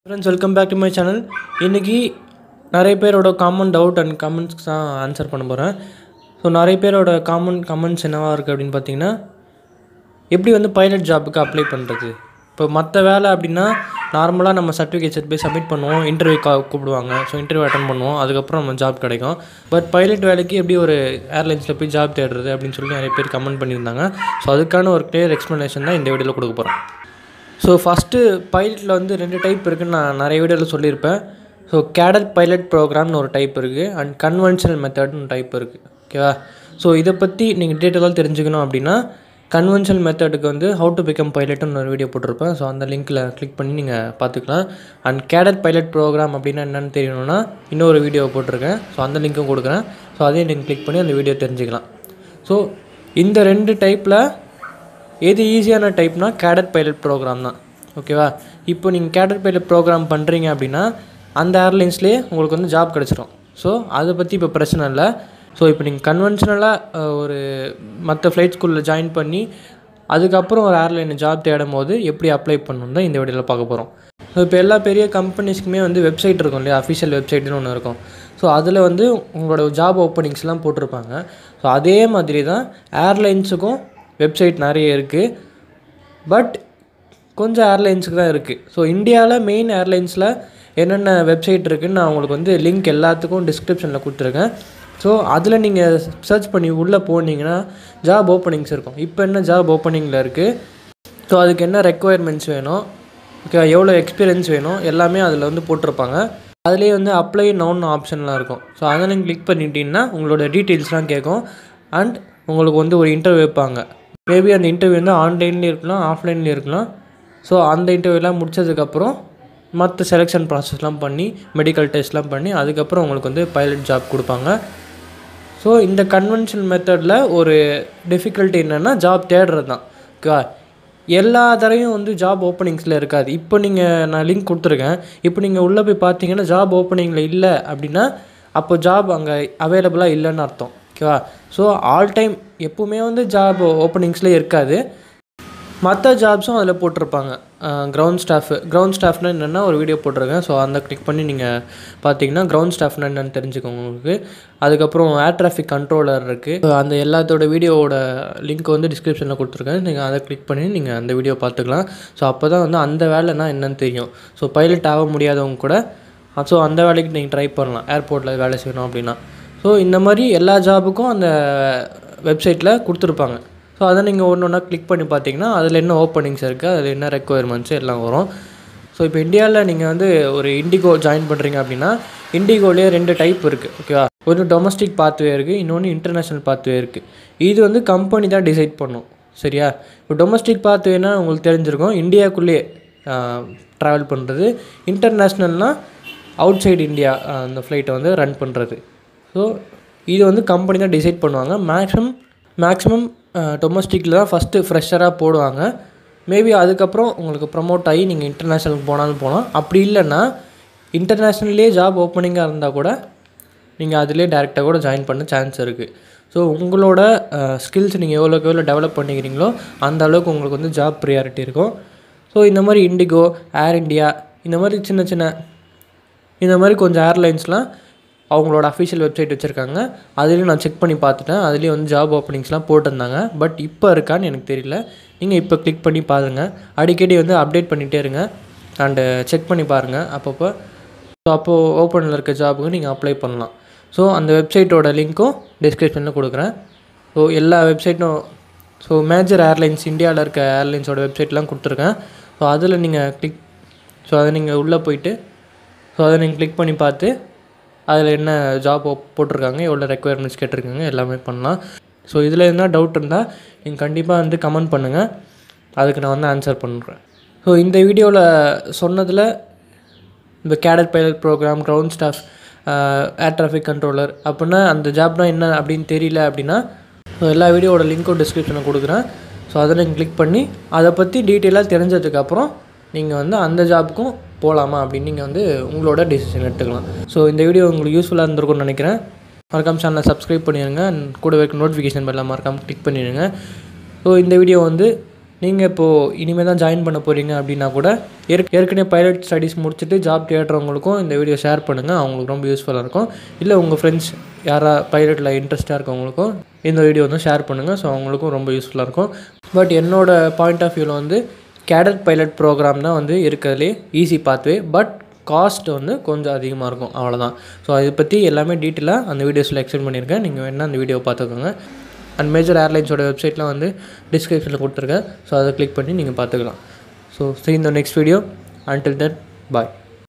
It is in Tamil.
friends welcome back to my channel இன்றைக்கி நிறைய பேரோட காமன் டவுட் அண்ட் கமெண்ட்ஸ்க்கு தான் ஆன்சர் பண்ண போகிறேன் ஸோ நிறைய பேரோட காமன் கமெண்ட்ஸ் என்னவா இருக்குது அப்படின்னு பார்த்தீங்கன்னா எப்படி வந்து பைலட் ஜாபுக்கு அப்ளை பண்ணுறது இப்போ மற்ற வேலை அப்படின்னா நார்மலாக நம்ம சர்டிஃபிகேட்ஸ் எடுத்து போய் சப்மிட் பண்ணுவோம் இன்டர்வியூ கா கூப்பிடுவாங்க ஸோ இன்டர்வியூ அட்டன் பண்ணுவோம் அதுக்கப்புறம் நம்ம ஜாப் கிடைக்கும் பட் பைலட் வேலைக்கு எப்படி ஒரு ஏர்லைன்ஸில் போய் ஜாப் தேடுறது அப்படின்னு சொல்லி நிறைய பேர் கமெண்ட் பண்ணியிருந்தாங்க ஸோ அதுக்கான ஒரு கிளியர் எக்ஸ்ப்ளனேஷன் தான் இந்த வீடியோவில் கொடுக்க போகிறேன் ஸோ ஃபஸ்ட்டு பைலட்டில் வந்து ரெண்டு டைப் இருக்குன்னு நான் நிறைய வீடியோவில் சொல்லியிருப்பேன் ஸோ கேடட் பைலட் ப்ரோக்ராம்னு ஒரு டைப் இருக்குது அண்ட் கன்வென்ஷனல் மெத்தட்னு டைப் இருக்குது ஓகேவா ஸோ இதை பற்றி நீங்கள் டீட்டெயிலாக தெரிஞ்சுக்கணும் அப்படின்னா கன்வென்ஷனல் மெத்தடுக்கு வந்து ஹவு டு பிகம் பைலட்னு ஒரு வீடியோ போட்டிருப்பேன் ஸோ அந்த லிங்க்கில் கிளிக் பண்ணி நீங்கள் பார்த்துக்கலாம் அண்ட் கேடட் பைலட் ப்ரோக்ராம் அப்படின்னா என்னென்னு தெரியணும்னா இன்னொரு வீடியோ போட்டிருக்கேன் ஸோ அந்த லிங்க்கும் கொடுக்குறேன் ஸோ அதையும் நீங்கள் கிளிக் பண்ணி அந்த வீடியோ தெரிஞ்சுக்கலாம் ஸோ இந்த ரெண்டு டைப்பில் எது ஈஸியான டைப்னா கேடட் பைலட் ப்ரோக்ராம் தான் ஓகேவா இப்போ நீங்கள் கேடட் பைலட் ப்ரோக்ராம் பண்ணுறீங்க அப்படின்னா அந்த ஏர்லைன்ஸ்லேயே உங்களுக்கு வந்து ஜாப் கிடச்சிரும் ஸோ அதை பற்றி இப்போ பிரச்சனை இல்லை ஸோ இப்போ நீங்கள் கன்வென்ஷனலாக ஒரு மற்ற ஃப்ளைட் ஸ்கூலில் ஜாயின் பண்ணி அதுக்கப்புறம் ஒரு ஏர்லைன் ஜாப் தேடும் போது எப்படி அப்ளை பண்ணணும் தான் இந்த வீடியோவில் பார்க்க போகிறோம் ஸோ இப்போ எல்லா பெரிய கம்பெனிஸ்க்குமே வந்து வெப்சைட் இருக்கும் இல்லையா அஃபிஷியல் வெப்சைட்னு ஒன்று இருக்கும் ஸோ அதில் வந்து உங்களோட ஜாப் ஓப்பனிங்ஸ்லாம் போட்டிருப்பாங்க ஸோ அதே மாதிரி தான் ஏர்லைன்ஸுக்கும் வெப்சைட் நிறைய இருக்குது பட் கொஞ்சம் ஏர்லைன்ஸுக்கு தான் இருக்குது ஸோ இந்தியாவில் மெயின் ஏர்லைன்ஸில் என்னென்ன வெப்சைட் இருக்குதுன்னு நான் உங்களுக்கு வந்து லிங்க் எல்லாத்துக்கும் டிஸ்கிரிப்ஷனில் கொடுத்துருக்கேன் ஸோ அதில் நீங்கள் சர்ச் பண்ணி உள்ளே போனீங்கன்னா ஜாப் ஓப்பனிங்ஸ் இருக்கும் இப்போ என்ன ஜாப் ஓப்பனிங்கில் இருக்குது ஸோ அதுக்கு என்ன ரெக்குவயர்மெண்ட்ஸ் வேணும் ஓகே எவ்வளோ எக்ஸ்பீரியன்ஸ் வேணும் எல்லாமே அதில் வந்து போட்டிருப்பாங்க அதுலேயே வந்து அப்ளை நவுன் ஆப்ஷன்லாம் இருக்கும் ஸோ அதை நீங்கள் கிளிக் பண்ணிட்டீங்கன்னா உங்களோட டீட்டெயில்ஸ்லாம் கேட்கும் அண்ட் உங்களுக்கு வந்து ஒரு இன்டர்வியூ வைப்பாங்க மேபி அந்த இன்டர்வியூ வந்து ஆன்லைன்லேயும் இருக்கலாம் ஆஃப்லைன்லேயும் இருக்கலாம் ஸோ அந்த இன்டர்வியூலாம் முடிச்சதுக்கப்புறம் மற்ற செலெக்ஷன் ப்ராசஸ்லாம் பண்ணி மெடிக்கல் டெஸ்ட்லாம் பண்ணி அதுக்கப்புறம் உங்களுக்கு வந்து பைலட் ஜாப் கொடுப்பாங்க ஸோ இந்த கன்வென்ஷன் மெத்தடில் ஒரு டிஃபிகல்ட்டி என்னென்னா ஜாப் தேடுறது தான் ஓகேவா எல்லா தரையும் வந்து ஜாப் ஓப்பனிங்ஸில் இருக்காது இப்போ நீங்கள் நான் லிங்க் கொடுத்துருக்கேன் இப்போ நீங்கள் உள்ளே போய் பார்த்தீங்கன்னா ஜாப் ஓப்பனிங்கில் இல்லை அப்படின்னா அப்போ ஜாப் அங்கே அவைலபிளாக இல்லைன்னு அர்த்தம் ஓகேவா ஸோ ஆல் டைம் எப்பவுமே வந்து ஜாப் ஓப்பனிங்ஸ்லேயே இருக்காது மற்ற ஜாப்ஸும் அதில் போட்டிருப்பாங்க கிரவுண்ட் ஸ்டாஃபு கிரவுண்ட் ஸ்டாஃப்னா என்னென்னா ஒரு வீடியோ போட்டிருக்கேன் ஸோ அந்த கிளிக் பண்ணி நீங்கள் பார்த்தீங்கன்னா கிரவுண்ட் ஸ்டாஃப்னா என்னென்னு தெரிஞ்சுக்கோங்க உங்களுக்கு அதுக்கப்புறம் ஏர் டிராஃபிக் கண்ட்ரோலர் இருக்குது அந்த எல்லாத்தோட வீடியோவோட லிங்க் வந்து டிஸ்கிரிப்ஷனில் கொடுத்துருக்கேன் நீங்கள் அதை கிளிக் பண்ணி நீங்கள் அந்த வீடியோ பார்த்துக்கலாம் ஸோ அப்போ தான் வந்து அந்த வேலைனா என்னென்னு தெரியும் ஸோ பைலட் ஆக முடியாதவங்க கூட ஸோ அந்த வேலைக்கு நீங்கள் ட்ரை பண்ணலாம் ஏர்போர்ட்டில் வேலை செய்யணும் அப்படின்னா ஸோ இந்த மாதிரி எல்லா ஜாபுக்கும் அந்த வெப்சைட்டில் கொடுத்துருப்பாங்க ஸோ அதை நீங்கள் ஒன்று ஒன்றா கிளிக் பண்ணி பார்த்தீங்கன்னா அதில் என்ன ஓப்பனிங்ஸ் இருக்குது அதில் என்ன ரெக்குவயர்மெண்ட்ஸ் எல்லாம் வரும் ஸோ இப்போ இந்தியாவில் நீங்கள் வந்து ஒரு இண்டிகோ ஜாயின் பண்ணுறீங்க அப்படின்னா இண்டிகோலேயே ரெண்டு டைப் இருக்குது ஓகேவா ஒரு டொமஸ்டிக் பாத்வே இருக்குது இன்னொன்று இன்டர்நேஷ்னல் பாத்வே இருக்குது இது வந்து கம்பெனி தான் டிசைட் பண்ணும் சரியா இப்போ டொமஸ்டிக் பாத்வேனா உங்களுக்கு தெரிஞ்சிருக்கும் இந்தியாவுக்குள்ளேயே ட்ராவல் பண்ணுறது இன்டர்நேஷ்னல்னால் அவுட் சைடு இந்தியா அந்த ஃப்ளைட்டை வந்து ரன் பண்ணுறது ஸோ இது வந்து கம்பெனி தான் டிசைட் பண்ணுவாங்க மேக்ஸிமம் மேக்ஸிமம் டொமஸ்டிக்கில் தான் ஃபஸ்ட்டு ஃப்ரெஷராக போடுவாங்க மேபி அதுக்கப்புறம் உங்களுக்கு ப்ரமோட் ஆகி நீங்கள் இன்டர்நேஷ்னலுக்கு போனாலும் போகலாம் அப்படி இல்லைன்னா இன்டர்நேஷ்னல்லே ஜாப் ஓப்பனிங்காக இருந்தால் கூட நீங்கள் அதிலே டேரெக்டாக கூட ஜாயின் பண்ண சான்ஸ் இருக்குது ஸோ உங்களோட ஸ்கில்ஸ் நீங்கள் எவ்வளோக்கு எவ்வளோ டெவலப் பண்ணிக்கிறீங்களோ அந்த அளவுக்கு உங்களுக்கு வந்து ஜாப் ப்ரியாரிட்டி இருக்கும் ஸோ இந்த மாதிரி இண்டிகோ ஏர் இண்டியா இந்த மாதிரி சின்ன சின்ன இந்த மாதிரி கொஞ்சம் ஏர்லைன்ஸ்லாம் அவங்களோட அஃபிஷியல் வெப்சைட் வச்சுருக்காங்க அதுலேயும் நான் செக் பண்ணி பார்த்துட்டேன் அதுலேயும் வந்து ஜாப் ஓப்பனிங்ஸ்லாம் போட்டிருந்தாங்க பட் இப்போ இருக்கான்னு எனக்கு தெரியல நீங்கள் இப்போ கிளிக் பண்ணி பாருங்கள் அடிக்கடி வந்து அப்டேட் பண்ணிகிட்டே இருங்க அண்டு செக் பண்ணி பாருங்கள் அப்பப்போ ஸோ அப்போது ஓப்பனில் இருக்க ஜாபுக்கு நீங்கள் அப்ளை பண்ணலாம் ஸோ அந்த வெப்சைட்டோட லிங்க்கும் டிஸ்கிரிப்ஷனில் கொடுக்குறேன் ஸோ எல்லா வெப்சைட்டும் ஸோ மேஜர் ஏர்லைன்ஸ் இந்தியாவில் இருக்க ஏர்லைன்ஸோட வெப்சைட்லாம் கொடுத்துருக்கேன் ஸோ அதில் நீங்கள் கிளிக் ஸோ அதை நீங்கள் உள்ளே போயிட்டு ஸோ அதை நீங்கள் கிளிக் பண்ணி பார்த்து அதில் என்ன ஜாப் போட்டிருக்காங்க எவ்வளோ ரெக்குயர்மெண்ட்ஸ் கேட்டிருக்காங்க எல்லாமே பண்ணலாம் ஸோ இதில் என்ன டவுட் இருந்தால் நீங்கள் கண்டிப்பாக வந்து கமெண்ட் பண்ணுங்கள் அதுக்கு நான் வந்து ஆன்சர் பண்ணுறேன் ஸோ இந்த வீடியோவில் சொன்னதில் இந்த cadet pilot program ground staff air traffic controller அப்படின்னா அந்த ஜாப்னால் என்ன அப்படின்னு தெரியல அப்படின்னா ஸோ எல்லா வீடியோவோட லிங்க்கும் டிஸ்கிரிப்ஷனில் கொடுக்குறேன் ஸோ அதை நீங்கள் கிளிக் பண்ணி அதை பற்றி டீட்டெயிலாக தெரிஞ்சதுக்கப்புறம் நீங்கள் வந்து அந்த ஜாப்புக்கும் போகலாமா அப்படின்னு நீங்கள் வந்து உங்களோட டெசிஷன் எடுத்துக்கலாம் ஸோ இந்த வீடியோ உங்களுக்கு யூஸ்ஃபுல்லாக இருந்திருக்கும்னு நினைக்கிறேன் மறக்காம சேனலை சப்ஸ்கிரைப் பண்ணிடுங்க கூட இருக்க நோட்டிஃபிகேஷன் பெல்லாம் மறக்காமல் கிளிக் பண்ணிடுங்க ஸோ இந்த வீடியோ வந்து நீங்கள் இப்போது இனிமேல் தான் ஜாயின் பண்ண போகிறீங்க அப்படின்னா கூட ஏற் ஏற்கனவே பைலட் ஸ்டடீஸ் முடிச்சுட்டு ஜாப் தேடுறவங்களுக்கும் இந்த வீடியோ ஷேர் பண்ணுங்கள் அவங்களுக்கு ரொம்ப யூஸ்ஃபுல்லாக இருக்கும் இல்லை உங்கள் ஃப்ரெண்ட்ஸ் யாரா பைலட்டில் இன்ட்ரெஸ்ட்டாக இருக்கவங்களுக்கும் இந்த வீடியோ வந்து ஷேர் பண்ணுங்கள் ஸோ அவங்களுக்கும் ரொம்ப யூஸ்ஃபுல்லாக இருக்கும் பட் என்னோட பாயிண்ட் ஆஃப் வியூவில் வந்து கேடட் பைலட் ப்ரோக்ராம் தான் வந்து இருக்கிறதுலே ஈஸி பாத்வே பட் காஸ்ட் வந்து கொஞ்சம் அதிகமாக இருக்கும் அவ்வளோதான் ஸோ அதை பற்றி எல்லாமே டீட்டெயிலாக அந்த வீடியோஸில் எக்ஸ்பிளைன் பண்ணியிருக்கேன் நீங்கள் வேணால் அந்த வீடியோ பார்த்துக்கோங்க அண்ட் மேஜர் ஏர்லைன்ஸோட வெப்சைட்லாம் வந்து டிஸ்கிரிப்ஷனில் கொடுத்துருக்கேன் ஸோ அதை கிளிக் பண்ணி நீங்கள் பார்த்துக்கலாம் so see in the next video until then bye